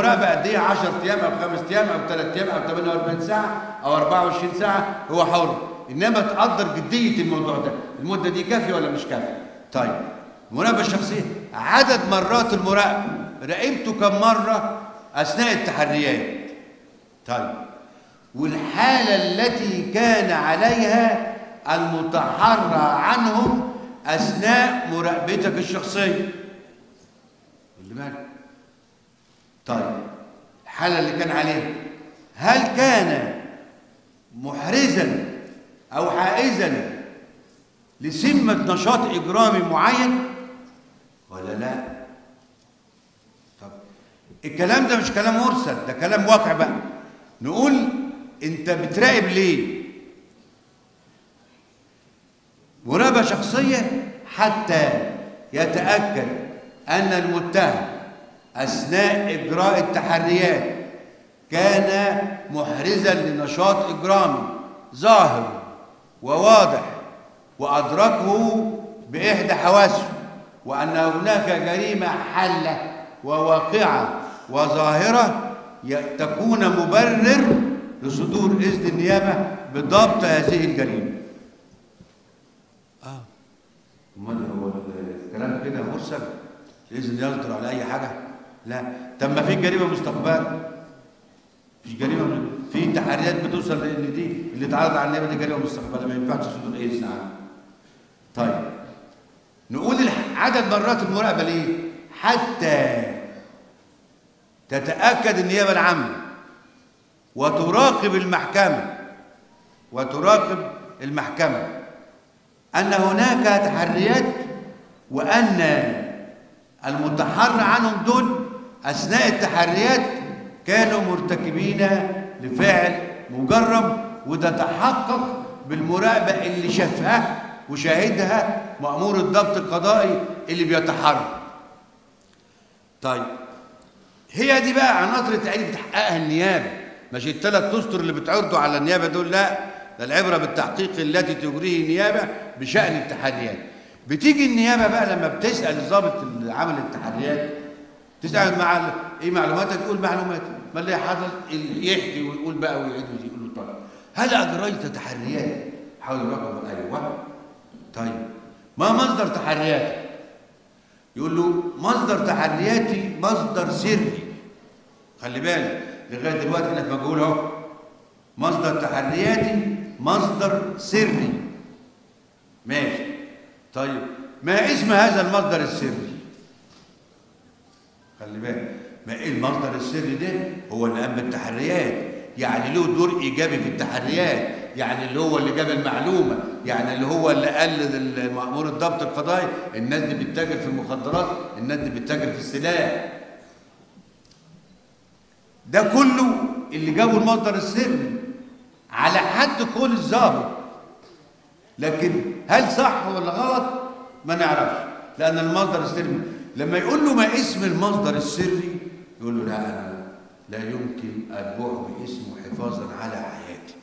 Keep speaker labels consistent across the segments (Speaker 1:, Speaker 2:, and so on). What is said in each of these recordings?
Speaker 1: المراقبه قد ايه 10 ايام او 5 ايام او 3 ايام او 48 ساعه او 24 ساعه هو حر انما تقدر جديه الموضوع ده المده دي كافيه ولا مش كافيه طيب المراقبه الشخصيه عدد مرات المراقبه راقبته كم مره اثناء التحريات طيب والحاله التي كان عليها المتحرى عنهم اثناء مراقبتك الشخصيه اللي مالك طيب الحالة اللي كان عليها هل كان محرزا أو حائزا لسمة نشاط إجرامي معين ولا لا طب الكلام ده مش كلام مرسل ده كلام واقع بقى نقول انت بتراقب ليه مراقبة شخصية حتى يتأكد أن المتهم أثناء إجراء التحريات كان محرزا لنشاط إجرامي ظاهر وواضح وأدركه بإحدى حواسه وأن هناك جريمة حلة وواقعة وظاهرة تكون مبرر لصدور إذن النيابة بضبط هذه الجريمة آه أمال هو الكلام كده مرسل إذن يصدر على أي حاجة لا طب ما في جريمه مستقبل مفيش جريمه في تحريات بتوصل لان دي اللي اتعرض على النيابه دي جريمه مستقبليه ما ينفعش صدور اي عنها طيب نقول عدد مرات المراقبه ليه حتى تتاكد النيابه العامه وتراقب المحكمه وتراقب المحكمه ان هناك تحريات وان المتحرى عنهم دول أثناء التحريات كانوا مرتكبين لفعل مجرم وده تحقق بالمراقبة اللي شافها وشاهدها مأمور الضبط القضائي اللي بيتحرى طيب هي دي بقى عناصر التحقيق بتحققها النيابة مش الثلاث اسطر اللي بتعرضوا على النيابة دول لا ده العبرة بالتحقيق التي تجريه النيابة بشأن التحريات بتيجي النيابه بقى لما بتسال الضابط اللي عمل التحريات تسال مع ايه معلوماتك يقول معلوماتي ما اللي حصل يحكي ويقول بقى ويعيد ويقول له طيب هل اجريت تحريات حول الرقم ايوه طيب ما مصدر تحرياتك يقول له مصدر تحرياتي مصدر سري خلي بالك لغايه دلوقتي انك مجهول اهو مصدر تحرياتي مصدر سري ماشي طيب ما اسم هذا المصدر السري خلي بالك ما ايه المصدر السري ده هو اللي قام بالتحريات يعني له دور ايجابي في التحريات يعني اللي هو اللي جاب المعلومه يعني اللي هو اللي قلد مأمور الضبط القضائي الناس دي بتتاجر في المخدرات الناس دي بتتاجر في السلاح ده كله اللي جابوا المصدر السري على حد قول الضابط لكن هل صح ولا غلط ما نعرفش لان المصدر السري لما يقول له ما اسم المصدر السري يقول له لا انا لا يمكن اتبعه باسمه حفاظا على حياتي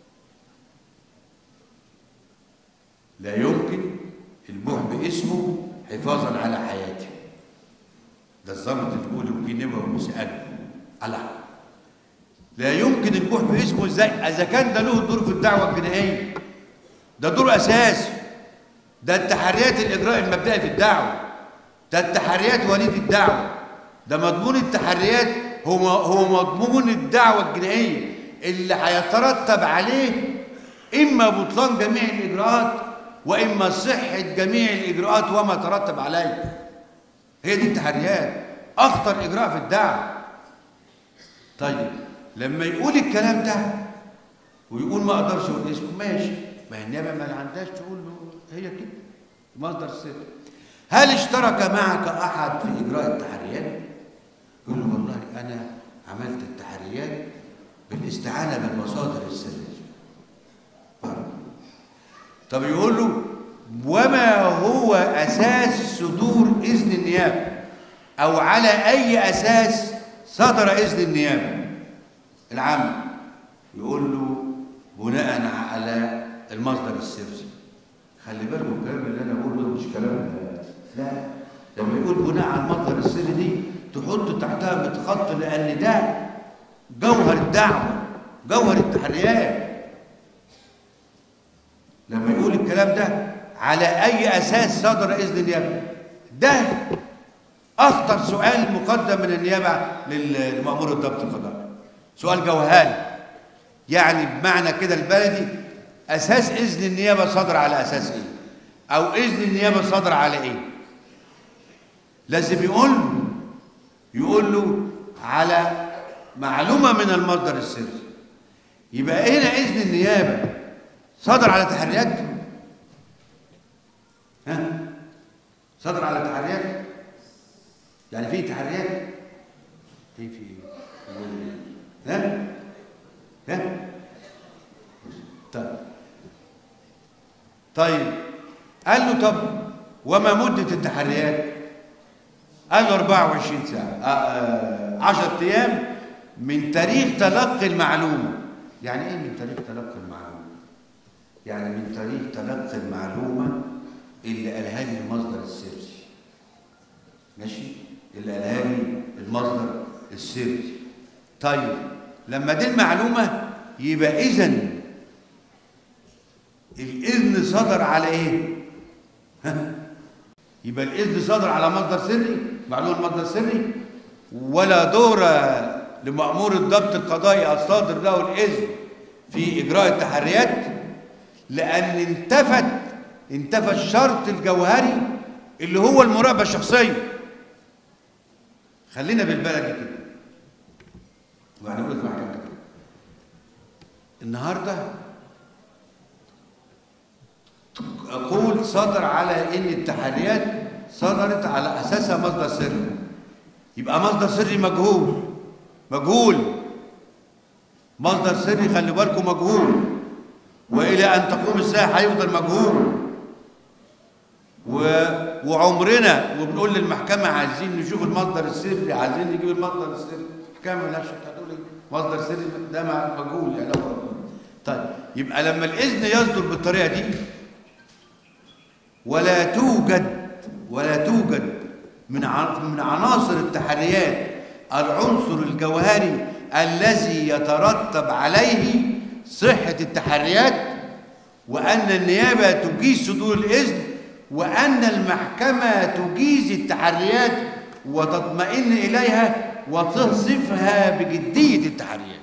Speaker 1: لا يمكن البوح باسمه حفاظا على حياتي ده الظابط الكولي وكينيبا ومسأله على لا يمكن البوح باسمه ازاي اذا كان ده له دور في الدعوه الجنائيه ده دور اساسي ده التحريات الاجراء المبدئي في الدعوه ده التحريات وليد الدعوه ده مضمون التحريات هو هو مضمون الدعوه الجنائيه اللي هيترتب عليه اما بطلان جميع الاجراءات واما صحه جميع الاجراءات وما ترتب عليه هي دي التحريات اخطر اجراء في الدعوه طيب لما يقول الكلام ده ويقول ما اقدرش اقول اسمه ماشي ما هي النيابه ما عندهاش تقول له هي كده مصدر سر هل اشترك معك احد في اجراء التحريات يقول له والله انا عملت التحريات بالاستعانه بالمصادر السريه طب يقول له وما هو اساس صدور اذن النيابه او على اي اساس صدر اذن النيابه العام يقول له بناء على المصدر السري خلي بالكم الكلام اللي انا بقوله ده مش كلام لا لما يقول بناء على المصدر السري دي تحط تحتها 100 خط لان ده جوهر الدعوه جوهر التحريات لما يقول الكلام ده على اي اساس صدر اذن النيابه ده اخطر سؤال مقدم من النيابه لل- لمأمور الضبط القضائي سؤال جوهري يعني بمعنى كده البلدي اساس اذن النيابه صدر على اساس ايه او اذن النيابه صدر على ايه لازم يقول له يقول له على معلومه من المصدر السري يبقى هنا اذن النيابه صدر على تحريات ها صدر على تحريات يعني في تحريات في في ايه ها ها طيب طيب قال له طب وما مدة التحريات قال له 24 ساعة آه، آه، 10 أيام من تاريخ تلقي المعلومة يعني إيه من تاريخ تلقي المعلومة؟ يعني من تاريخ تلقي المعلومة اللي قالها لي المصدر السري ماشي اللي قالها لي المصدر السري طيب لما دي المعلومة يبقى إذن الإذن صدر على إيه؟ ها؟ يبقى الإذن صدر على مصدر سري معلومة مصدر سري ولا دور لمأمور الضبط القضائي الصادر له الإذن في إجراء التحريات لأن انتفت انتفى الشرط الجوهري اللي هو المراقبة الشخصية خلينا بالبلدي كده واحنا نقول في محكمة كده النهارده أقول صدر على إن التحريات صدرت على أساسها مصدر سري يبقى مصدر سري مجهول مجهول مصدر سري خلي بالكم مجهول وإلى أن تقوم الساعة هيفضل مجهول و... وعمرنا وبنقول للمحكمة عايزين نشوف المصدر السري عايزين نجيب المصدر السري المحكمة مالهاش هتقول إيه مصدر سري ده مجهول يعني هو طيب يبقى لما الإذن يصدر بالطريقة دي ولا توجد ولا توجد من من عناصر التحريات العنصر الجوهري الذي يترتب عليه صحة التحريات وأن النيابة تجيز صدور الإذن وأن المحكمة تجيز التحريات وتطمئن إليها وتصفها بجدية التحريات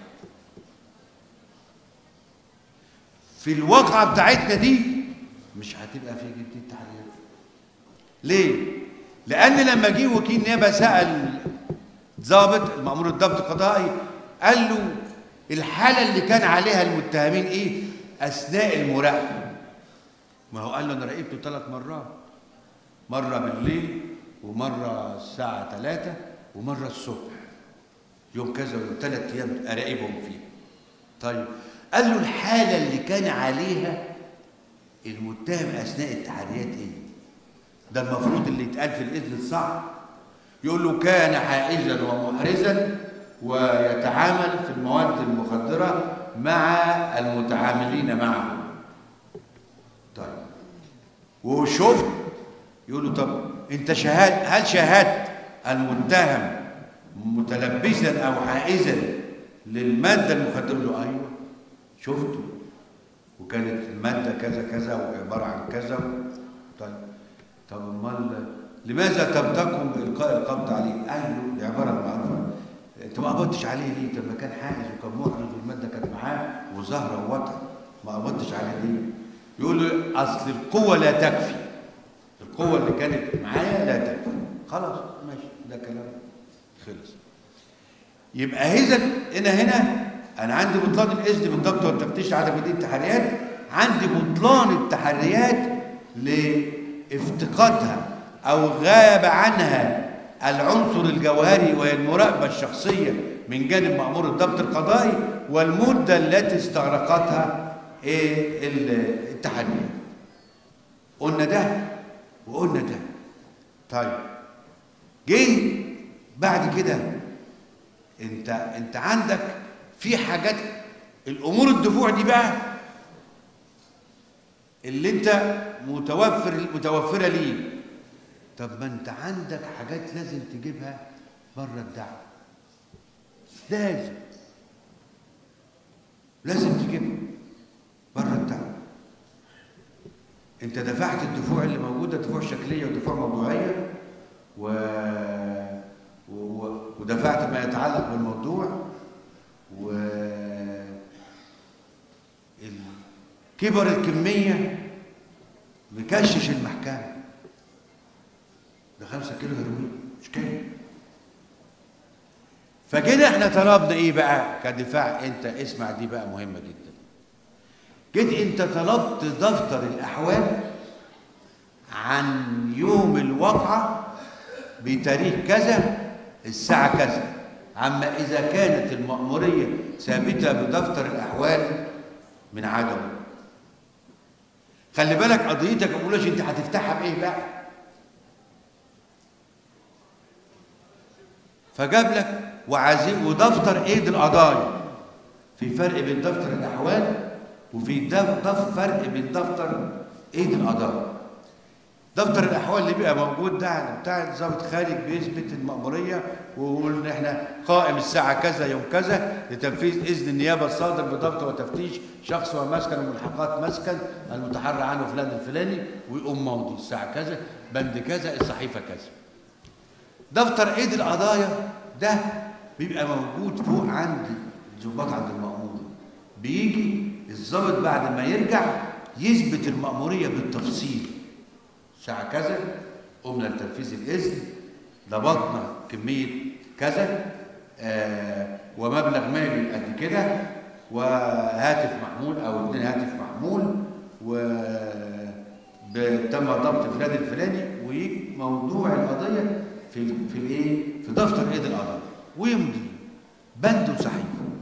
Speaker 1: في الواقعة بتاعتنا دي مش هتبقى في جدية تحريات ليه؟ لأن لما جه وكيل نيابة سأل ضابط المأمور الضبط القضائي قال له الحالة اللي كان عليها المتهمين إيه؟ أثناء المراقبة ما هو قال له أنا راقبته ثلاث مرات مرة بالليل ومرة الساعة ثلاثة ومرة الصبح يوم كذا ويوم ثلاث أيام أراقبهم فيه طيب قال له الحالة اللي كان عليها المتهم أثناء التحريات إيه؟ ده المفروض اللي يتقال في الإذن الصح يقول له كان حائزا ومحرزا ويتعامل في المواد المخدرة مع المتعاملين معه طيب وشفت يقول له طب انت شهاد هل شاهدت المتهم متلبسا او حائزا للماده المخدره يقول له ايوه شفته وكانت الماده كذا كذا وعباره عن كذا طيب طب امال لماذا تم بالقاء القبض عليه؟ قال له العباره المعروفه انت ما قبضتش عليه ليه؟ طب ما كان حائز وكان محرز والماده كانت معاه وظاهره وواضحه ما قبضتش عليه ليه؟ يقول له اصل القوه لا تكفي القوه اللي كانت معايا لا تكفي خلاص ماشي ده كلام خلص يبقى اذا هنا هنا انا عندي بطلان الاذن بالضبط والتفتيش عدم بدء التحريات عندي بطلان التحريات لافتقادها او غاب عنها العنصر الجوهري وهي المراقبه الشخصيه من جانب مامور الضبط القضائي والمده التي استغرقتها ايه التحريات قلنا ده وقلنا ده طيب جه بعد كده انت انت عندك في حاجات الامور الدفوع دي بقى اللي انت متوفر متوفره ليه طب ما انت عندك حاجات لازم تجيبها بره الدعوه لازم لازم تجيبها بره الدعوه انت دفعت الدفوع اللي موجوده دفوع شكليه ودفوع موضوعيه و... و... ودفعت ما يتعلق بالموضوع و ال- كبر الكميه مكشش المحكمه ده خمسة كيلو هيروين مش كده فكده احنا طلبنا ايه بقى كدفاع انت اسمع دي بقى مهمه جدا جيت انت طلبت دفتر الاحوال عن يوم الواقعه بتاريخ كذا الساعه كذا عما اذا كانت المأموريه ثابته بدفتر الاحوال من عدمه خلي بالك قضيتك ما بقولش انت هتفتحها بايه بقى فجاب لك وعزيم ودفتر ايد القضايا في فرق بين دفتر الاحوال وفي دف دف فرق بين دفتر ايد القضايا دفتر الاحوال اللي بيبقى موجود ده بتاع ضابط خارج بيثبت المأموريه ويقول ان احنا قائم الساعه كذا يوم كذا لتنفيذ اذن النيابه الصادر بضبط وتفتيش شخص ومسكن وملحقات مسكن المتحرى عنه فلان الفلاني ويقوم موضي الساعه كذا بند كذا الصحيفه كذا دفتر ايد القضايا ده بيبقى موجود فوق عند الضباط عند المأمور بيجي الضابط بعد ما يرجع يثبت المأمورية بالتفصيل الساعة كذا قمنا لتنفيذ الإذن ضبطنا كمية كذا آه ومبلغ مالي قد كده وهاتف محمول أو اتنين هاتف محمول و تم ضبط فلان الفلاني ويجي موضوع القضية في في الايه؟ في دفتر ايد القضاء ويمضي بند وصحيح.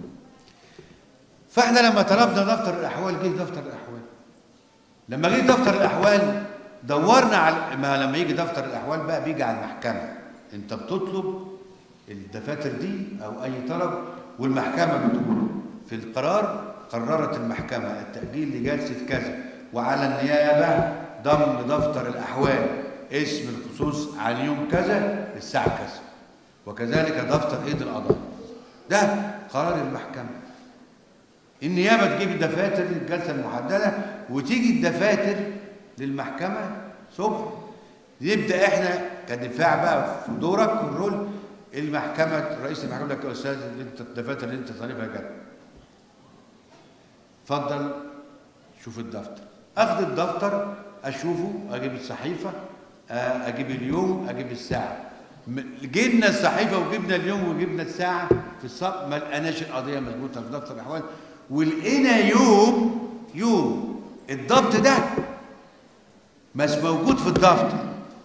Speaker 1: فاحنا لما طلبنا دفتر الاحوال جه دفتر الاحوال. لما جه دفتر الاحوال دورنا على ما لما يجي دفتر الاحوال بقى بيجي على المحكمه. انت بتطلب الدفاتر دي او اي طلب والمحكمه بتقول في القرار قررت المحكمه التاجيل لجلسه كذا وعلى النيابه ضم دفتر الاحوال اسم الخصوص عن يوم كذا الساعة كذا وكذلك دفتر ايد القضاء ده قرار المحكمة النيابة تجيب الدفاتر للجلسة المحددة وتيجي الدفاتر للمحكمة صبح يبدأ احنا كدفاع بقى في دورك والرول المحكمة رئيس المحكمة يقول لك يا أستاذ اللي انت الدفاتر اللي انت طالبها جت اتفضل شوف الدفتر اخذ الدفتر اشوفه اجيب الصحيفه اجيب اليوم اجيب الساعه جبنا الصحيفه وجبنا اليوم وجبنا الساعه في الصف ما لقيناش القضيه مظبوطه في دفتر الاحوال ولقينا يوم يوم الضبط ده مش موجود في الدفتر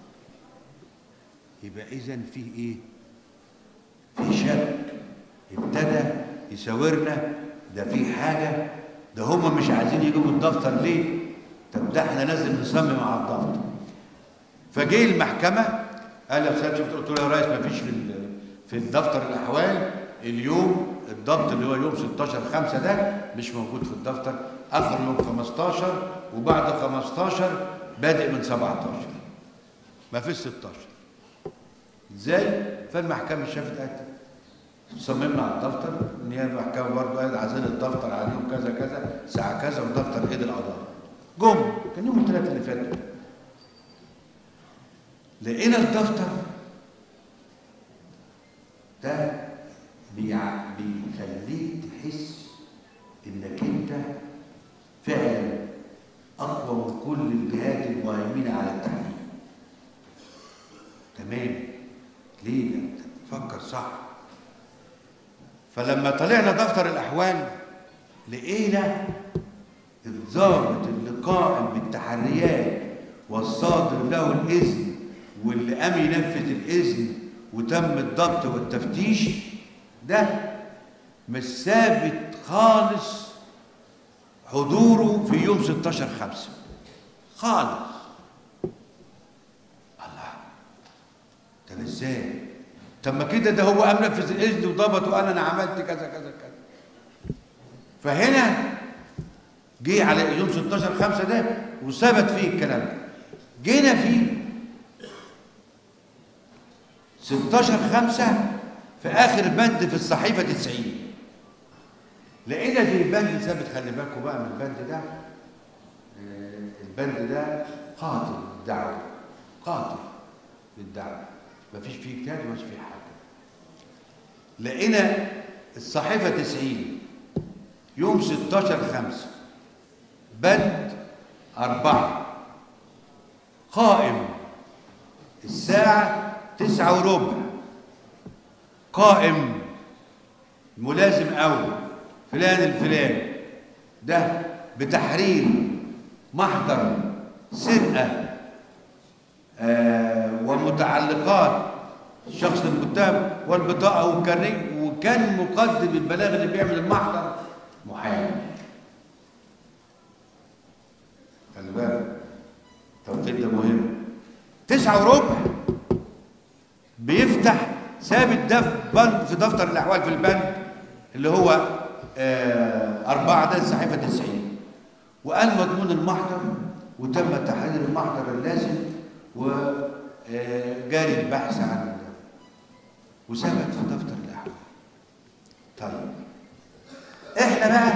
Speaker 1: يبقى اذا فيه ايه في شك ابتدى يساورنا ده في حاجه ده هم مش عايزين يجيبوا الدفتر ليه طب ده احنا لازم نصمم على الدفتر فجه المحكمة قال يا أستاذ شفت قلت له يا ريس ما فيش في في الدفتر الأحوال اليوم الضبط اللي هو يوم 16 5 ده مش موجود في الدفتر آخر يوم 15 وبعد 15 بادئ من 17 ما فيش 16 ازاي؟ فالمحكمة شافت قالت صممنا على الدفتر النيابة المحكمة برضه قالت عايزين الدفتر على يوم كذا كذا ساعة كذا ودفتر ايد القضاء جم كان يوم الثلاثة اللي فاتوا لقينا الدفتر ده بيع... بيخليك تحس انك انت فعلا اقوى من كل الجهات المهيمنه على التحقيق تمام ليه انت تفكر صح فلما طلعنا دفتر الاحوال لقينا الضابط اللي قائم بالتحريات والصادر له الاذن واللي قام ينفذ الاذن وتم الضبط والتفتيش ده مش ثابت خالص حضوره في يوم 16 5 خالص الله طب ازاي طب ما كده ده هو قام نفذ الاذن وضبط وقال انا عملت كذا كذا كذا فهنا جه على يوم 16 5 ده وثبت فيه الكلام ده جينا فيه 16 5 في اخر بند في الصحيفه 90 لقينا في بند ثابت خلي بالكم بقى من البند ده آه، البند ده قاتل الدعوه قاتل للدعوه مفيش فيه كتاب ومفيش فيه حاجه لقينا الصحيفه 90 يوم 16 5 بند أربعة قائم الساعة تسعة وربع قائم ملازم أول فلان الفلاني ده بتحرير محضر سرقة آه ومتعلقات الشخص المتهم والبطاقة والكارنيه وكان مقدم البلاغ اللي بيعمل المحضر محامي خلي بالك التوقيت ده مهم تسعة وربع بيفتح ثابت ده في بند في دفتر الأحوال في البند اللي هو آه أربعة ده الصحيفة 90 وقال مضمون المحضر وتم تحرير المحضر اللازم وجاري البحث عن ده وثبت في دفتر الأحوال طيب احنا بقى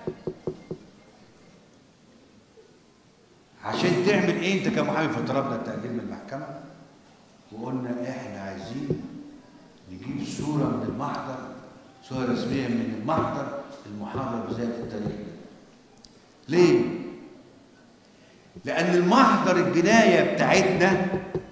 Speaker 1: عشان تعمل ايه انت كمحامي فطلبنا التأجيل من المحكمة وقلنا احنا عايزين نجيب صورة من المحضر صورة رسمية من المحضر المحرر بذات التاريخ ده. ليه؟ لأن المحضر الجناية بتاعتنا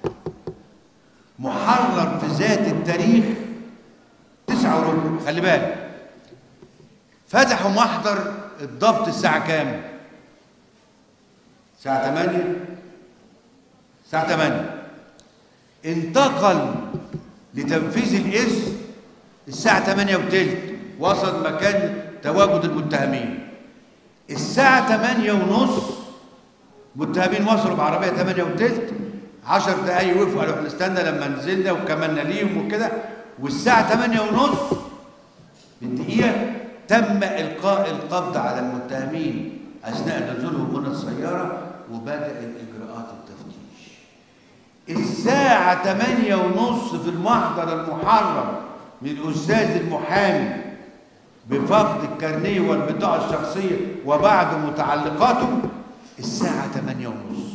Speaker 1: محرر في ذات التاريخ تسعة وربع خلي بالك فتحوا محضر الضبط الساعة كام؟ الساعة 8 الساعة 8 انتقل لتنفيذ الاسم الساعة 8 وتلت وصل مكان تواجد المتهمين الساعة 8 ونص متهمين وصلوا بعربية 8 وتلت 10 دقايق وقفوا قالوا احنا نستنى لما نزلنا وكملنا ليهم وكده والساعة 8 ونص بالدقيقة تم إلقاء القبض على المتهمين أثناء نزولهم من السيارة وبدأ الإجراءات التفتيش الساعة 8 ونص في المحضر المحرم من الأستاذ المحامي بفقد الكارنيه والبطاقة الشخصية وبعض متعلقاته الساعة 8 ونص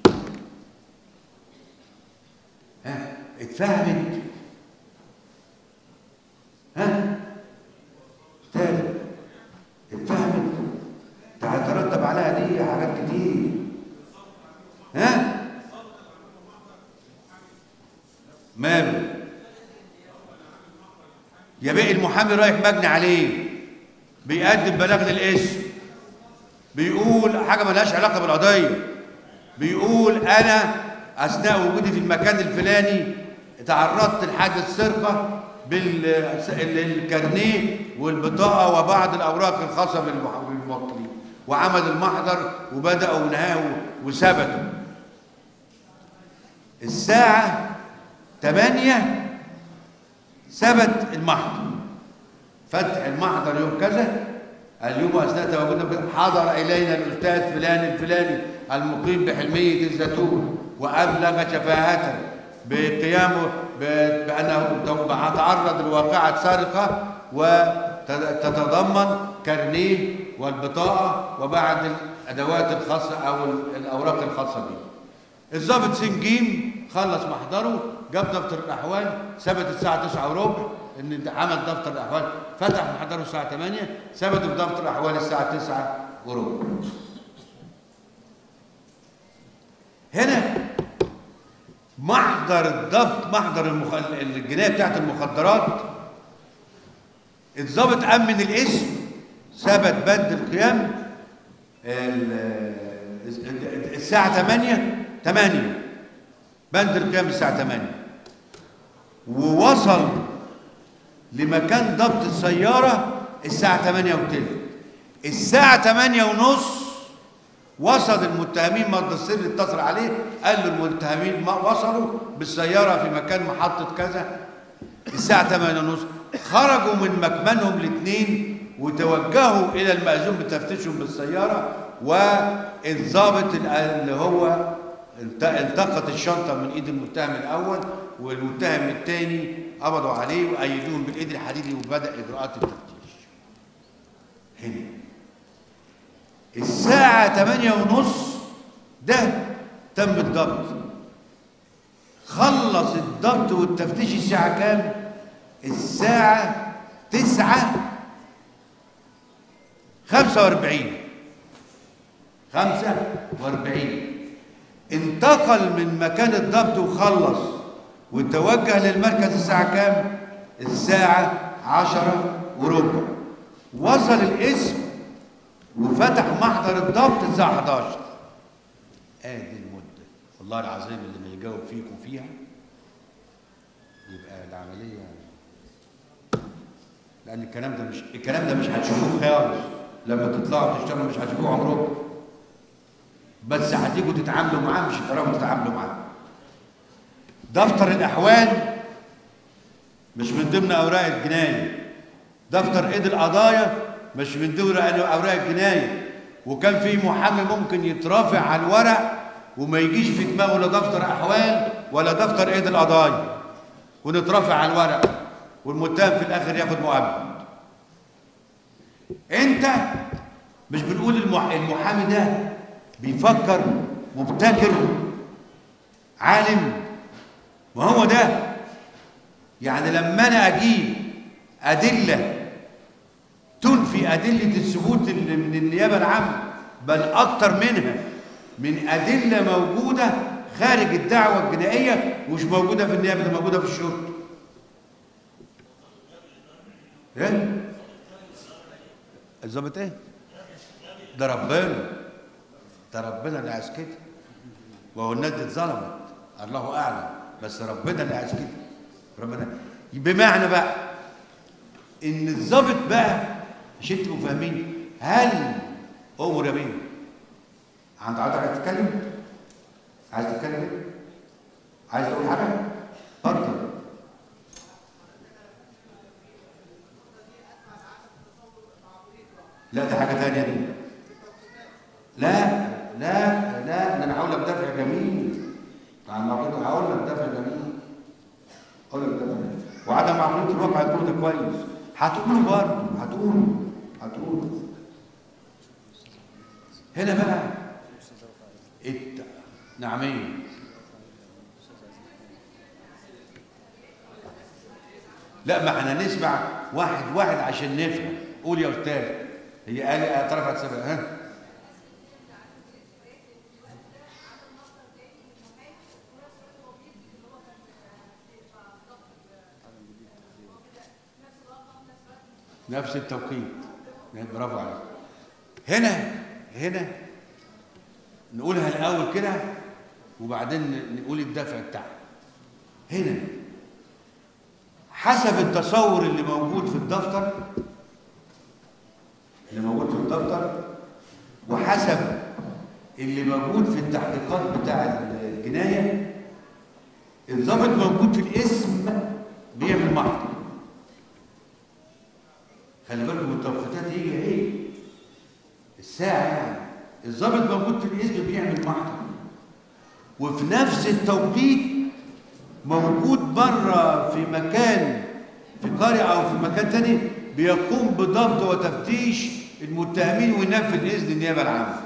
Speaker 1: ها اتفهمت ها استاذ اتفهمت تترتب عليها دي حاجات كتير ها ماله يا بقي المحامي رايح مجني عليه بيقدم بلاغ للاسم بيقول حاجه ملهاش علاقه بالقضيه بيقول انا اثناء وجودي في المكان الفلاني تعرضت لحادث سرقه بالكارنيه والبطاقه وبعض الاوراق الخاصه بالموكلين وعمل المحضر وبداوا ونهاوا وثبتوا الساعه 8 ثبت المحضر فتح المحضر يوم كذا اليوم اثناء تواجدنا حضر الينا الاستاذ فلان الفلاني المقيم بحلميه الزيتون وابلغ شفاهه بقيامه بانه تعرض لواقعه سرقه وتتضمن كارنيه والبطاقه وبعض الادوات الخاصه او الاوراق الخاصه به. الضابط سنجيم خلص محضره جاب دفتر الاحوال ثبت الساعه 9 وربع ان عمل دفتر الاحوال فتح محضره الساعه 8 ثبت في دفتر الاحوال الساعه 9 وربع هنا محضر الضبط محضر المخ... الجنايه بتاعت المخدرات الضابط امن الاسم ثبت بند القيام الساعه 8 8 بند القيام الساعه 8 ووصل لمكان ضبط السياره الساعه 8 وتلت الساعه 8 ونص وصل المتهمين مرضى السر اتصل عليه قال له المتهمين وصلوا بالسياره في مكان محطه كذا الساعه 8 ونص خرجوا من مكمنهم الاثنين وتوجهوا الى المأذون بتفتيشهم بالسياره والضابط اللي هو التقط الشنطه من ايد المتهم الاول والمتهم الثاني قبضوا عليه وايدوهم بالايد الحديدي وبدا اجراءات التفتيش هنا الساعه 8 ونص ده تم الضبط خلص الضبط والتفتيش الساعه كام الساعه 9 45 45 انتقل من مكان الضبط وخلص وتوجه للمركز الساعة كام؟ الساعة عشرة وربع وصل الاسم وفتح محضر الضبط الساعة 11 ادي المدة والله العظيم اللي ما يجاوب فيكم فيها يبقى العملية لأن الكلام ده مش الكلام ده مش هتشوفوه خالص لما تطلعوا تشتغلوا مش هتشوفوه عمركم بس هتيجوا تتعاملوا معاه مش هتعرفوا تتعاملوا معاه دفتر الاحوال مش من ضمن اوراق الجنايه دفتر ايد القضايا مش من ضمن اوراق الجنايه وكان في محامي ممكن يترافع على الورق وما يجيش في دماغه لا دفتر احوال ولا دفتر ايد القضايا ونترافع على الورق والمتهم في الاخر ياخد مؤبد انت مش بنقول المحامي ده بيفكر مبتكر عالم ما هو ده يعني لما انا اجيب ادله تنفي ادله الثبوت اللي من النيابه العامه بل اكتر منها من ادله موجوده خارج الدعوه الجنائيه ومش موجوده في النيابه ده موجوده في الشرطه ايه الظابط ايه ده ربنا ده ربنا اللي عايز كده وهو الناس دي اتظلمت الله اعلم بس ربنا اللي عايز كده ربنا بمعنى بقى ان الظابط بقى عشان تبقوا فاهمين هل امر يا بيه عند حضرتك عايز تتكلم عايز تتكلم ايه عايز تقول حاجه اتفضل لا دي حاجه ثانيه دي لا لا لا ده انا هقول لك دفع جميل عم كده هقول لك دفع جميل هقول لك دفع جميل وعدم معموليه الواقع هتقول ده كويس هتقوله برضه هتقوله هتقوله هنا بقى الت... نعمين لا ما احنا نسمع واحد واحد عشان نفهم قول يا استاذ هي قال طرفت سبب ها نفس التوقيت برافو عليك هنا هنا نقولها الاول كده وبعدين نقول الدفع بتاعها هنا حسب التصور اللي موجود في الدفتر اللي موجود في الدفتر وحسب اللي موجود في التحقيقات بتاع الجنايه الضابط موجود في الاسم بيعمل محضر خلي بالكم التوقيتات هي ايه الساعه يعني الضابط موجود في الاسم بيعمل محضر وفي نفس التوقيت موجود بره في مكان في قرية أو في مكان تاني بيقوم بضبط وتفتيش المتهمين وينفذ إذن النيابة العامة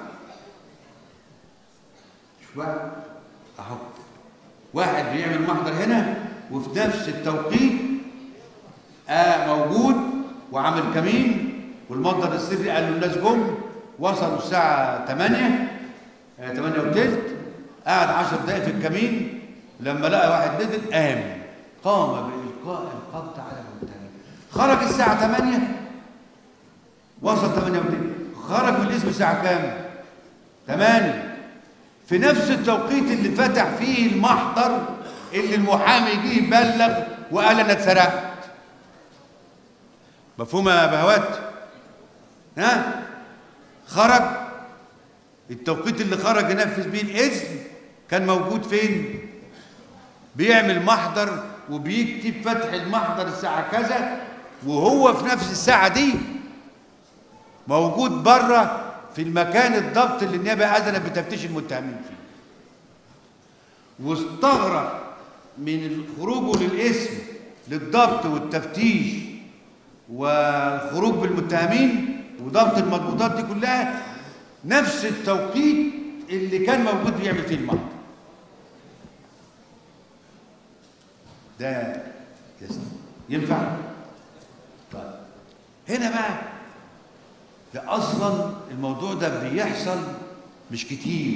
Speaker 1: شوف بقى أهو واحد بيعمل محضر هنا وفي نفس التوقيت آه موجود وعامل كمين والمصدر السري قال له الناس جم وصلوا الساعة 8 آه 8 وثلث قعد 10 دقايق في الكمين لما لقى واحد نزل قام قام بإلقاء القبض على المتهم خرج الساعة 8 وصل 8 وثلث خرج من الاسم الساعة كام؟ 8 في نفس التوقيت اللي فتح فيه المحضر اللي المحامي جه يبلغ وقال انا اتسرقت مفهوم يا بهوات ها خرج التوقيت اللي خرج ينفذ بيه الاذن كان موجود فين بيعمل محضر وبيكتب فتح المحضر الساعه كذا وهو في نفس الساعه دي موجود بره في المكان الضبط اللي النيابه اذنت بتفتيش المتهمين فيه واستغرق من خروجه للاسم للضبط والتفتيش والخروج بالمتهمين وضبط المضبوطات دي كلها نفس التوقيت اللي كان موجود بيعمل فيه المحضر ده يس- ينفع طيب هنا بقى ده اصلا الموضوع ده بيحصل مش كتير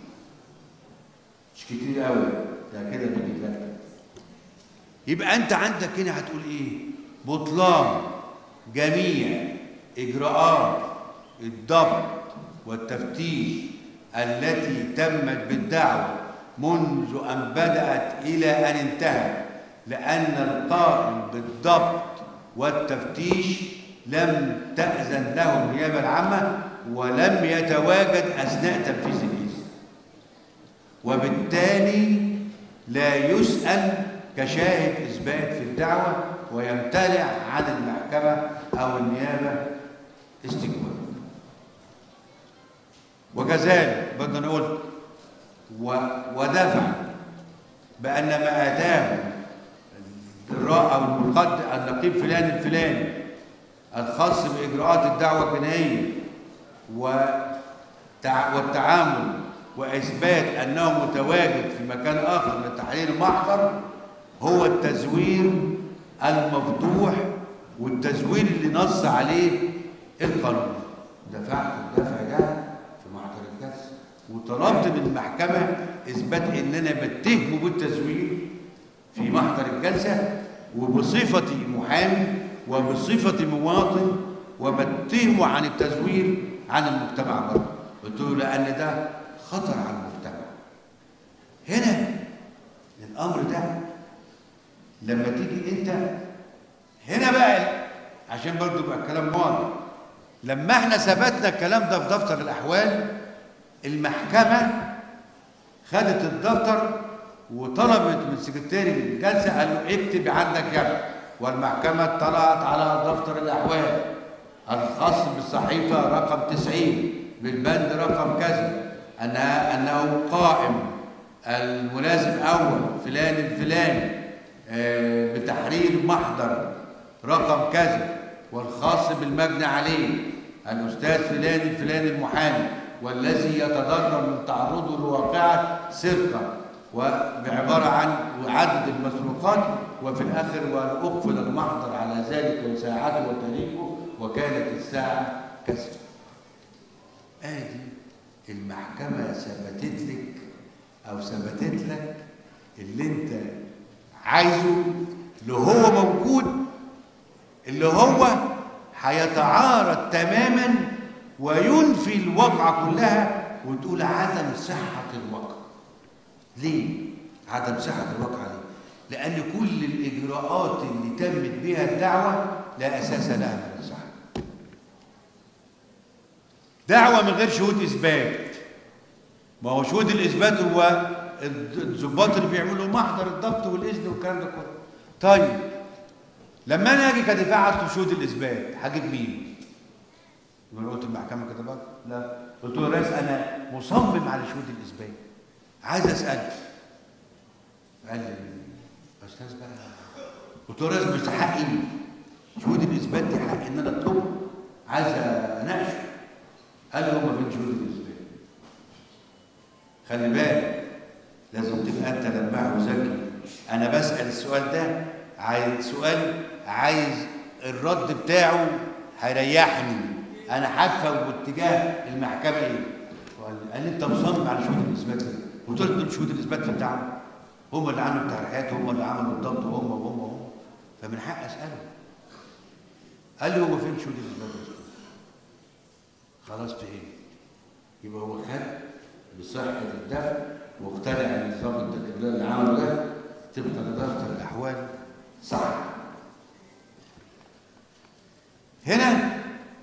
Speaker 1: مش كتير قوي ده كده بيتفتح يبقى انت عندك هنا هتقول ايه بطلان جميع اجراءات الضبط والتفتيش التي تمت بالدعوه منذ ان بدات الى ان انتهت لان القائم بالضبط والتفتيش لم تاذن له النيابه العامه ولم يتواجد اثناء تنفيذ الاذن وبالتالي لا يسأل كشاهد إثبات في الدعوة ويمتنع عن المحكمة أو النيابة استجواب وكذلك بدنا نقول و- ودفع بأن ما آتاه الراء أو المقدم النقيب فلان الفلاني الخاص بإجراءات الدعوة الجنائية وتع- والتعامل وإثبات أنه متواجد في مكان آخر لتحرير المحضر هو التزوير المفتوح والتزوير اللي نص عليه القانون دفعت الدفع ده في محضر الجلسة وطلبت من المحكمة إثبات إن أنا بتهمه بالتزوير في محضر الجلسة وبصفتي محامي وبصفتي مواطن وبتهمه عن التزوير عن المجتمع برضه قلت له لأن ده خطر على المجتمع هنا الأمر ده لما تيجي أنت هنا بقى عشان برضه يبقى الكلام واضح لما احنا ثبتنا الكلام ده في دفتر الأحوال المحكمة خدت الدفتر وطلبت من سكرتير الجلسه قال له اكتب عندك جنب والمحكمه اطلعت على دفتر الاحوال الخاص بالصحيفه رقم 90 بالبند رقم كذا انها انه قائم الملازم اول فلان الفلاني آه، بتحرير محضر رقم كذا والخاص بالمجني عليه الاستاذ فلان الفلاني المحامي والذي يتضرر من تعرضه لواقعه سرقه وبعباره عن عدد المسروقات وفي الاخر واقفل المحضر على ذلك وساعته وتاريخه وكانت الساعه كذا ادي المحكمه ثبتت لك او ثبتت لك اللي انت عايزه اللي هو موجود اللي هو هيتعارض تماما وينفي الواقعة كلها وتقول عدم صحة الواقع ليه؟ عدم صحة الواقع ليه؟ لأن كل الإجراءات اللي تمت بها الدعوة لا أساس لها من الصحة دعوة من غير شهود إثبات ما هو شهود الإثبات هو الضباط اللي بيعملوا محضر الضبط والإذن والكلام ده كله طيب لما انا اجي كدفاع اطلب شهود الاثبات هجيب مين؟ يبقى أنا قلت المحكمه كده بقى؟ لا قلت له يا ريس انا مصمم على شهود الاثبات عايز اساله قال لي استاذ بقى قلت له يا ريس مش حقي شهود الاثبات دي حق ان انا اطلبه عايز اناقشه قال لي هما فين شهود الاثبات خلي بالك لازم تبقى انت لماح وذكي انا بسال السؤال ده عايز سؤال عايز الرد بتاعه هيريحني انا هفهم باتجاه المحكمه ايه قال لي- قال لي انت مصمم على شهود الاثبات ليه؟ قلت له دول شهود الاثبات اللي بتاعهم هم اللي عملوا التحريات هم اللي عملوا الضبط وهم وهم وهم فمن حق اساله قال لي هو فين شهود الاثبات يا أستاذ؟ خلاص فهمت يبقى هو خد بصحه الدفع واقتنع ان نظام التكبير اللي عمله ده طبقا لدفتر الاحوال صح هنا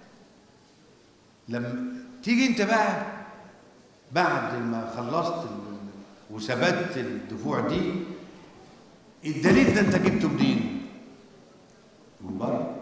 Speaker 1: لما تيجي انت بقى بعد ما خلصت ال- وثبت الدفوع دي الدليل ده انت جبته منين؟ من بره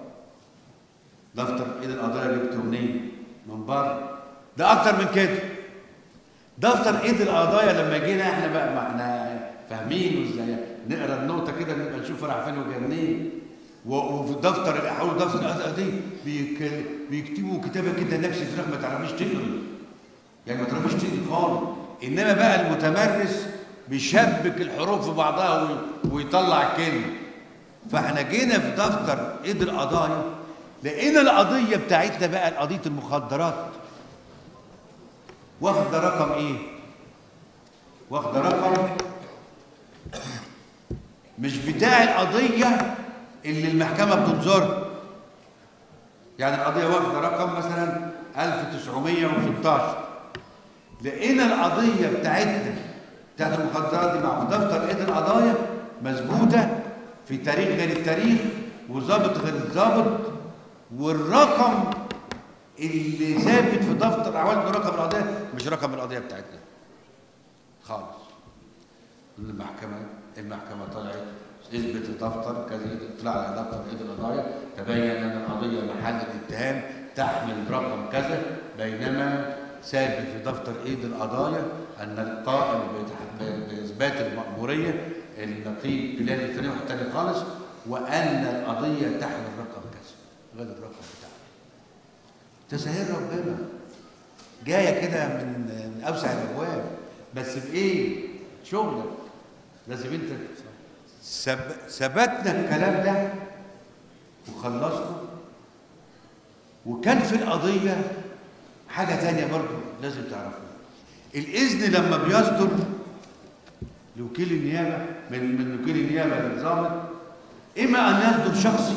Speaker 1: دفتر ايد القضايا جبته منين؟ من بره ده اكتر من كده دفتر ايد القضايا لما جينا احنا بقى ما احنا فاهمين وازاي نقرا النقطه كده نبقى نشوف راح فين وجاي منين و- وفي دفتر الاحوال دفتر القضايا دي بيك- بيكتبوا كتابه كده نفس الفراخ ما تعرفيش تقري يعني ما تعرفيش تقري خالص انما بقى المتمرس بيشبك الحروف في بعضها وي- ويطلع الكلمه فاحنا جينا في دفتر ايد القضايا لقينا القضيه بتاعتنا بقى قضيه المخدرات واخده رقم ايه واخده رقم مش بتاع القضيه اللي المحكمه بتنظرها يعني القضيه واخده رقم مثلا 1916 لقينا القضيه بتاعتنا بتاعت المخدرات دي مع دفتر ايد القضايا مثبوته في تاريخ غير التاريخ وظابط غير الظابط والرقم اللي ثابت في دفتر اعوان رقم القضيه مش رقم القضيه بتاعتنا خالص المحكمه المحكمه طلعت اثبت الدفتر كذا طلع على دفتر ايد القضايا تبين ان القضيه محل الاتهام تحمل رقم كذا بينما ثابت في دفتر ايد القضايا ان القائم بتح- باثبات المأموريه النقيب بلاد الفلاني واحد تاني خالص وان القضيه تحمل رقم كذا غير الرقم بتاعها تسهيل ربنا جايه كده من من اوسع الابواب بس بايه؟ شغلك لازم انت سب... ثبتنا الكلام ده وخلصنا وكان في القضيه حاجه تانية برضو لازم تعرفوها الاذن لما بيصدر لوكيل النيابه من من وكيل النيابه للضابط اما ان يصدر شخصي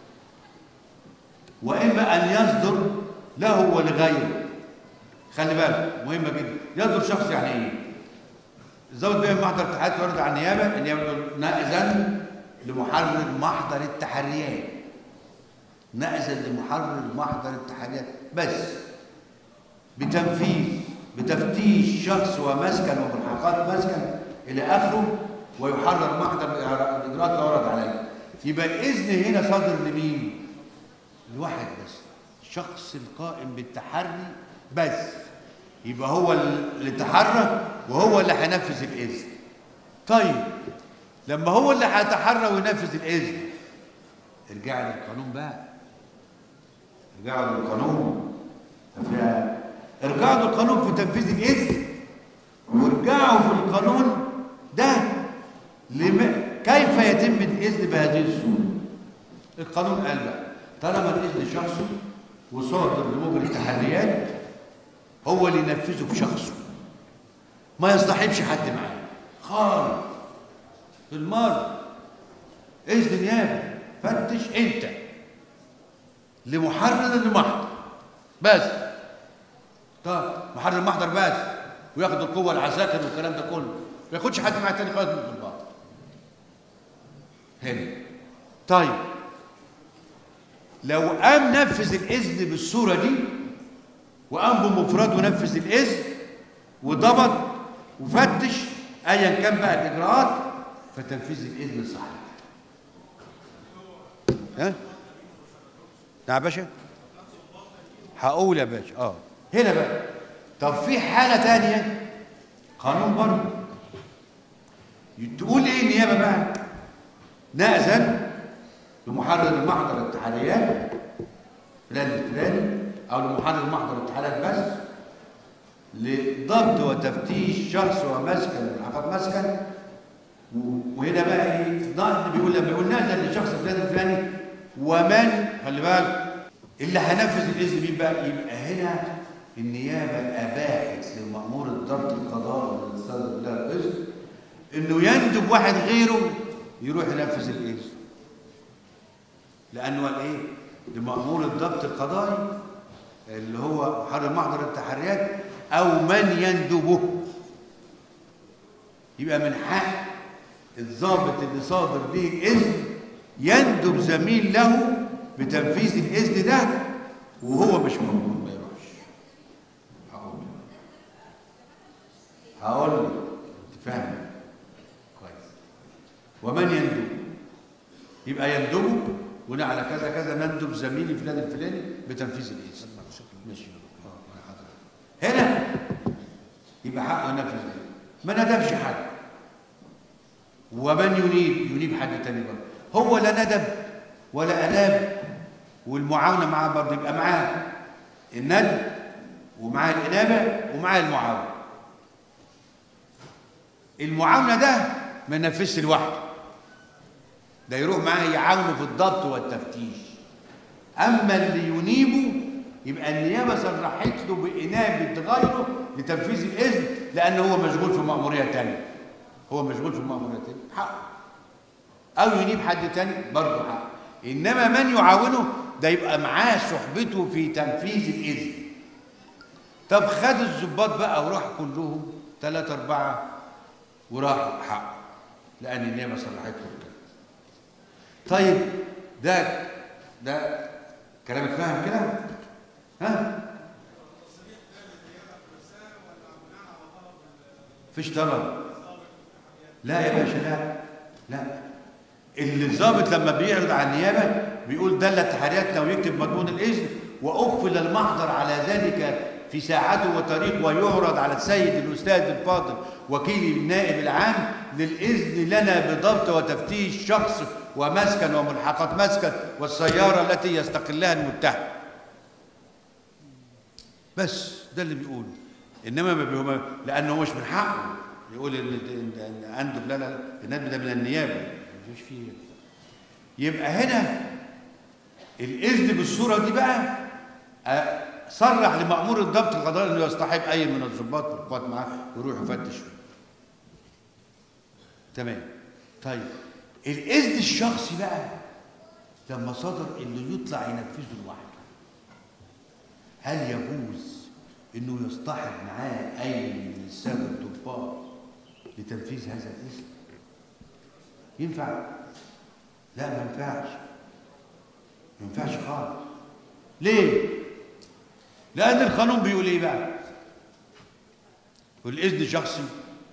Speaker 1: واما ان يصدر له ولغيره خلي بالك مهمه جدا يصدر شخص يعني ايه الضابط بيعمل محضر اتحاد يورد على النيابه النيابه تقول نأذن لمحرر محضر التحريات نأذن لمحرر محضر التحريات بس بتنفيذ بتفتيش شخص ومسكن وملحقات مسكن الى اخره ويحرر محضر الاجراءات اللي ورد عليه يبقى الاذن هنا صادر لمين؟ الواحد بس الشخص القائم بالتحري بس يبقى هو اللي تحرى وهو اللي هينفذ الاذن طيب لما هو اللي هيتحرى وينفذ الاذن ارجع للقانون بقى ارجعوا للقانون فيها ارجعوا للقانون في تنفيذ الاذن وارجعوا في القانون ده لم... كيف يتم الاذن بهذه الصوره القانون قال بقى طالما الاذن شخصي وصادر لمجري التحريات هو اللي ينفذه بشخصه ما يصطحبش حد معاه خالص المرة اذن نيابه فتش انت لمحرر المحضر بس طب محرر المحضر بس وياخد القوة العساكر والكلام ده كله ما ياخدش حد معاه تاني خالص من الضباط هنا طيب لو قام نفذ الاذن بالصوره دي وقام بمفرده ونفذ الاذن وضبط وفتش ايا كان بقى الاجراءات فتنفيذ الاذن صحيح ها نعم يا باشا هقول يا باشا اه هنا بقى طب في حاله تانية قانون برضه تقول ايه النيابه بقى نأذن لمحرر المحضر التحريات فلان الفلاني او لمحرر محضر التحريات بس لضبط وتفتيش شخص ومسكن وملحقات مسكن و- وهنا بقى ايه ضابط بيقول لما يقول نأذن لشخص فلان الفلاني ومن خلي بالك اللي هنفذ الاذن مين بقى يبقى هنا النيابه اباحت للمأمور الضبط القضاء والصدر بالله الاذن انه يندب واحد غيره يروح ينفذ الاذن لانه قال ايه لمأمور الضبط القضائي اللي هو محرر محضر التحريات او من يندبه يبقى من حق الضابط اللي صادر به الاذن يندب زميل له بتنفيذ الاذن ده وهو مش موجود ما يروحش هقول هقول لك انت فاهم كويس ومن يندب يبقى يندبه بناء على كذا كذا نندب زميلي فلان الفلاني بتنفيذ الاذن ماشي اه أنا حاضر. هنا يبقى حقه ينفذ ما ندبش حد ومن ينيب ينيب حد تاني برضه هو لا ندب ولا اناب والمعاونه معاه برضه يبقى معاه الندب ومعاه الانابه ومعاه المعاونه المعاونه ده ما ينفذش لوحده ده يروح معاه يعاونه في الضبط والتفتيش اما اللي ينيبه يبقى النيابه صرحت له بانابه غيره لتنفيذ الاذن لان هو مشغول في ماموريه ثانيه هو مشغول في ماموريه ثانيه حقه او ينيب حد تاني برضه حقه انما من يعاونه ده يبقى معاه صحبته في تنفيذ الاذن طب خد الضباط بقى وراح كلهم ثلاثة أربعة وراحوا حقه لأن النيابة صرحت له كده طيب ده ده كلامك فاهم كده؟ ها؟ فيش طلب لا يا باشا لا لا اللي الضابط لما بيعرض على النيابه بيقول دلت تحرياتنا ويكتب مضمون الاذن واقفل المحضر على ذلك في ساعته وتاريخ ويعرض على السيد الاستاذ الفاضل وكيل النائب العام للاذن لنا بضبط وتفتيش شخص ومسكن وملحقات مسكن والسياره التي يستقلها المتهم بس ده اللي بيقوله انما ما بيقول لانه مش من حقه يقول ان ان عنده لا لا الندب ده من النيابه مفيش فيه يبقى هنا الاذن بالصوره دي بقى أه صرح لمأمور الضبط القضائي انه يصطحب اي من الضباط والقوات معاه ويروح يفتش فيه. تمام طيب الاذن الشخصي بقى لما صدر انه يطلع ينفذه لوحده هل يجوز انه يصطحب معاه اي من الساده الضباط لتنفيذ هذا الاذن ينفع لا ما ينفعش ما ينفعش خالص ليه لان القانون بيقول ايه بقى والاذن شخصي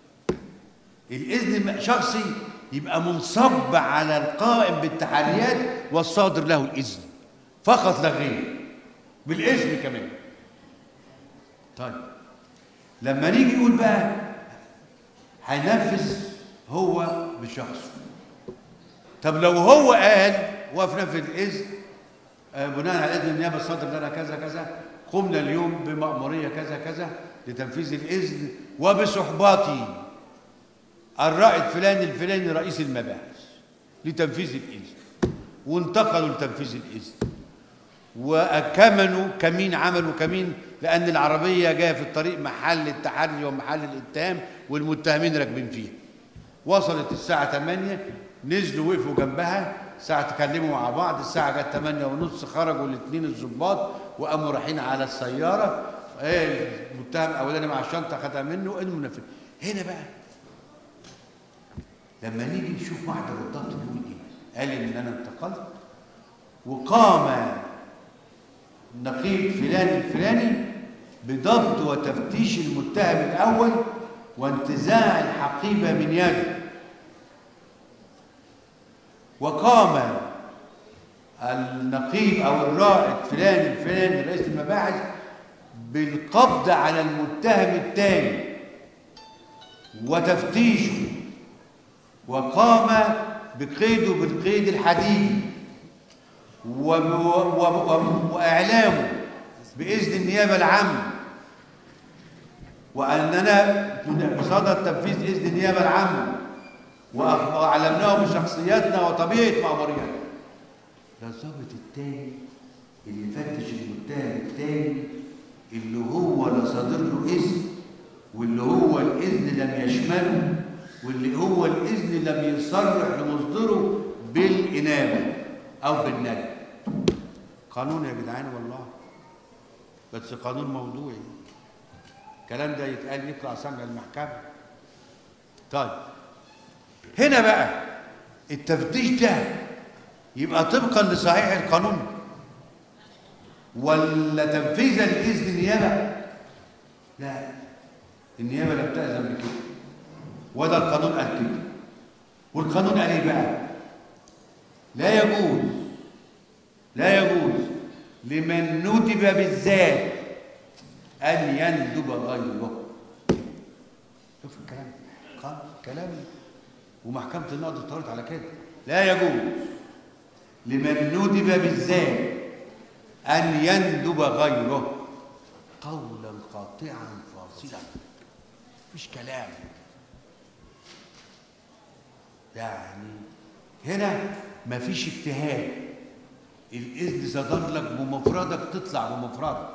Speaker 1: الاذن شخصي يبقى منصب على القائم بالتحريات والصادر له الاذن فقط لا غير بالاذن كمان طيب لما نيجي نقول بقى هينفذ هو بشخصه طب لو هو قال وقف نفذ الاذن آه بناء على اذن النيابه الصادر لنا كذا كذا قمنا اليوم بمأمورية كذا كذا لتنفيذ الإذن وبصحباتي الرائد فلان الفلاني رئيس المباحث لتنفيذ الإذن وانتقلوا لتنفيذ الإذن وكمنوا كمين عملوا كمين لأن العربية جاية في الطريق محل التحري ومحل الاتهام والمتهمين راكبين فيها وصلت الساعة 8 نزلوا وقفوا جنبها ساعة تكلموا مع بعض الساعة جت 8 ونص خرجوا الاثنين الظباط وقاموا رايحين على السيارة ايه المتهم الاولاني مع الشنطة خدها منه انه منفذ هنا بقى لما نيجي نشوف محضر الضبط بيقول ايه قال ان انا انتقلت وقام نقيب فلان الفلاني بضبط وتفتيش المتهم الاول وانتزاع الحقيبة من يده وقام النقيب او الرائد فلان الفلاني رئيس المباحث بالقبض على المتهم الثاني وتفتيشه وقام بقيده بالقيد الحديدي واعلامه باذن النيابه العامه واننا بصدد تنفيذ اذن النيابه العامه وأعلمناه بشخصياتنا وطبيعة مأمورياتنا ده الظابط التاني اللي فتش المتهم التاني اللي هو لا صادر له إذن واللي هو الإذن لم يشمله واللي هو الإذن لم يصرح لمصدره بالإنابة أو بالندب قانون يا جدعان والله بس قانون موضوعي الكلام ده يتقال يطلع سمع المحكمة طيب هنا بقى التفتيش ده يبقى طبقا لصحيح القانون ولا تنفيذا لاذن النيابه لا النيابه لم تاذن بكده وده القانون قال كده والقانون قال ايه بقى لا يجوز لا يجوز لمن ندب بالذات ان يندب غيره شوف الكلام قال كلام ومحكمة النقد اضطرت على كده لا يجوز لمن ندب بالذات أن يندب غيره قولا قاطعا فاصلا مفيش كلام يعني هنا مفيش اجتهاد الإذن صدر لك بمفردك تطلع بمفردك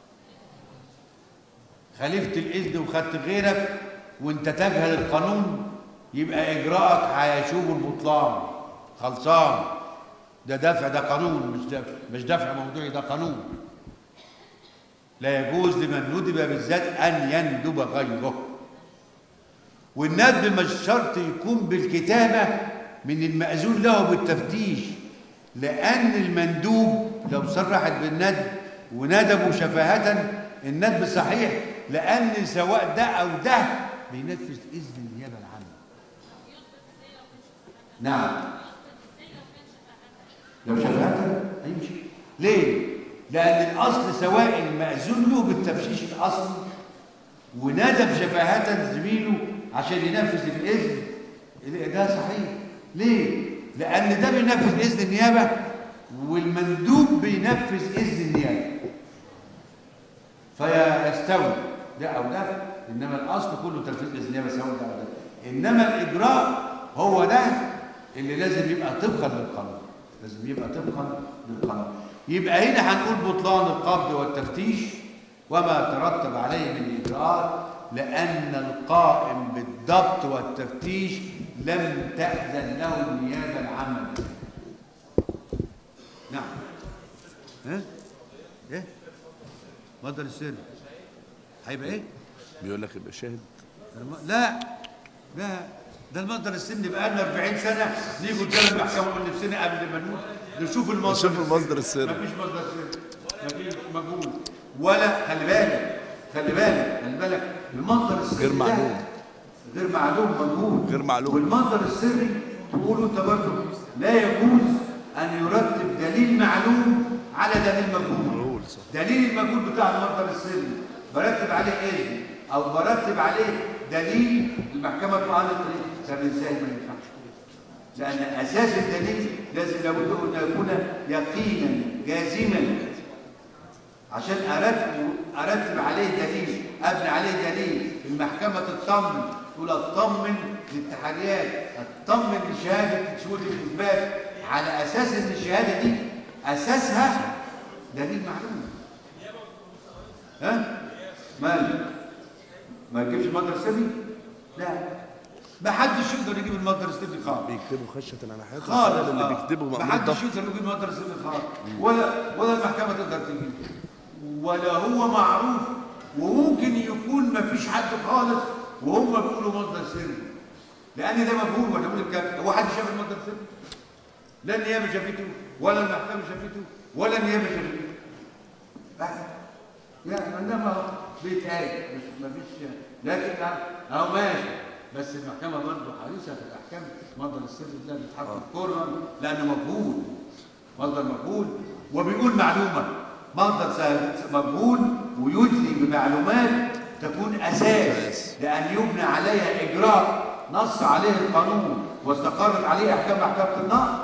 Speaker 1: خالفت الإذن وخدت غيرك وانت تجهل القانون يبقى إجراءك هيشوب البطلان خلصان ده دفع ده قانون مش دفع مش دفع موضوعي ده قانون لا يجوز لمن ندب بالذات أن يندب غيره والندب مش شرط يكون بالكتابة من المأذون له بالتفتيش لأن المندوب لو صرحت بالندب وندبوا شفاهة الندب صحيح لأن سواء ده أو ده بينفذ إذن النيابة العامة نعم لو شفاهة هيمشي ليه؟ لأن الأصل سواء المأذون له بالتفشيش الأصلي وندب شفاهة زميله عشان ينفذ الإذن ده صحيح ليه؟ لأن ده بينفذ إذن النيابة والمندوب بينفذ إذن النيابة فيستوي ده أو ده إنما الأصل كله تنفيذ إذن النيابة سواء ده أو ده إنما الإجراء هو ده اللي لازم يبقى طبقا للقانون لازم يبقى طبقا للقانون يبقى هنا هنقول بطلان القبض والتفتيش وما ترتب عليه من إجراءات لأن القائم بالضبط والتفتيش لم تأذن له النيابة العامة نعم ها؟ ايه؟ مصدر السر هيبقى ايه؟
Speaker 2: بيقول لك يبقى شاهد
Speaker 1: الم- لا لا ده المصدر السن بقى لنا 40 سنه نيجي قدام المحكمه من نفسنا قبل ما نموت نشوف المصدر
Speaker 2: نشوف المصدر السري.
Speaker 1: مفيش مصدر سري مفيش مجهول ولا خلي بالك خلي بالك خلي بالك المصدر السري
Speaker 2: غير
Speaker 1: ده
Speaker 2: معلوم.
Speaker 1: غير معلوم مجهول
Speaker 2: غير معلوم.
Speaker 1: والمصدر السري تقولوا انت برضه لا يجوز ان يرتب دليل معلوم على دليل مجهول
Speaker 2: مجهول، صح.
Speaker 1: دليل المجهول بتاع المصدر السري برتب عليه اذن او برتب عليه دليل المحكمه قالت لي طب ازاي ما ينفعش لان اساس الدليل لازم لابد ان يكون يقينا جازما عشان ارتب ارتب عليه دليل ابني عليه دليل المحكمه تطمن تقول اطمن للتحريات اطمن لشهاده شهود الاثبات على اساس ان الشهاده دي اساسها دليل معلوم ها مال ما يجيبش المصدر السري لا ما حدش يقدر يجيب المصدر السري خالص
Speaker 2: بيكتبوا خشة على حياته
Speaker 1: خالص
Speaker 2: اللي
Speaker 1: آه.
Speaker 2: بيكتبوا
Speaker 1: ما
Speaker 2: مأمور
Speaker 1: حدش
Speaker 2: ضغط
Speaker 1: يقدر يجيب مصدر السري خالص ولا ولا المحكمه تقدر تجيب ولا هو معروف وممكن يكون ما فيش حد خالص وهم بيقولوا مصدر سري لان ده مجهول ولا بقول الكلام هو حد شاف المصدر السري لا النيابه شافته ولا المحكمه شافته ولا النيابه شافته بس. يعني انما بيتهاجم مش ما فيش لكن اهو ماشي بس المحكمه برضه حريصه في الاحكام مصدر السر ده بيتحط كورنر لانه مجهول مصدر مجهول وبيقول معلومه مصدر سهل- مجهول ويدلي بمعلومات تكون اساس لان يبنى عليها اجراء نص عليه القانون واستقرت عليه احكام محكمه النقد